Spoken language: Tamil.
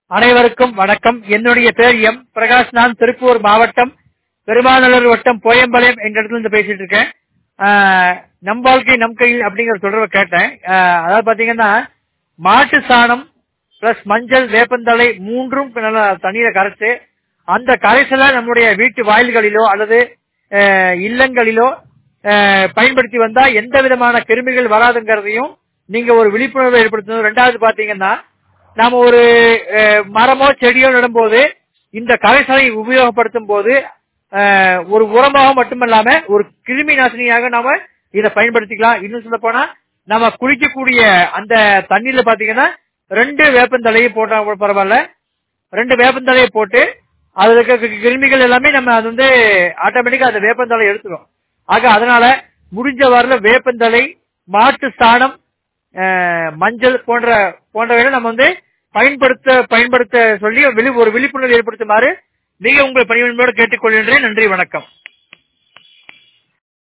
அனைவருக்கும் வணக்கம் என்னுடைய பேர் எம் பிரகாஷ் நான் திருப்பூர் மாவட்டம் பெருமாநல்லூர் வட்டம் போயம்பாளையம் எங்க இடத்துல இருந்து பேசிட்டு இருக்கேன் ஆஹ், நம் வாழ்க்கை நம் கையில் அப்படிங்கிற தொடர்பை கேட்டேன் ஆஹ், அதாவது பாத்தீங்கன்னா மாட்டு சாணம் பிளஸ் மஞ்சள் வேப்பந்தழை மூன்றும் நல்லா தண்ணீரை கரைச்சு அந்த கரைசலை நம்முடைய வீட்டு வாயில்களிலோ அல்லது ஆஹ், இல்லங்களிலோ ஆஹ், பயன்படுத்தி வந்தா எந்த விதமான கிருமிகள் வராதுங்கிறதையும் நீங்க ஒரு விழிப்புணர்வை ஏற்படுத்தணும் ரெண்டாவது பாத்தீங்கன்னா நாம ஒரு அஹ், மரமோ செடியோ நடும்போது இந்த கரைசலை உபயோகப்படுத்தும் போது அஹ், ஒரு உரமாக மட்டுமல்லாம ஒரு கிருமி நாசினியாக நாம இதை பயன்படுத்திக்கலாம் இன்னும் சொல்ல போனா நம்ம குளிக்கக்கூடிய அந்த தண்ணியில பாத்தீங்கன்னா ரெண்டு வேப்பந்தலையை போட்டா கூட பரவாயில்ல ரெண்டு வேப்பந்தலையை போட்டு அதுல இருக்க கிருமிகள் எல்லாமே நம்ம அது வந்து ஆட்டோமேட்டிக்கா அந்த வேப்பந்தலை எடுத்துரும் ஆக அதனால முடிஞ்ச வரல வேப்பந்தலை மாட்டு சாணம் அஹ், மஞ்சள் போன்ற போன்றவைகளை நம்ம வந்து பயன்படுத்த பயன்படுத்த சொல்லி விழி- ஒரு விழிப்புணர்வு ஏற்படுத்துமாறு மிக உங்கள் பணிவன்போடு கேட்டுக்கொள்கின்றேன் நன்றி வணக்கம்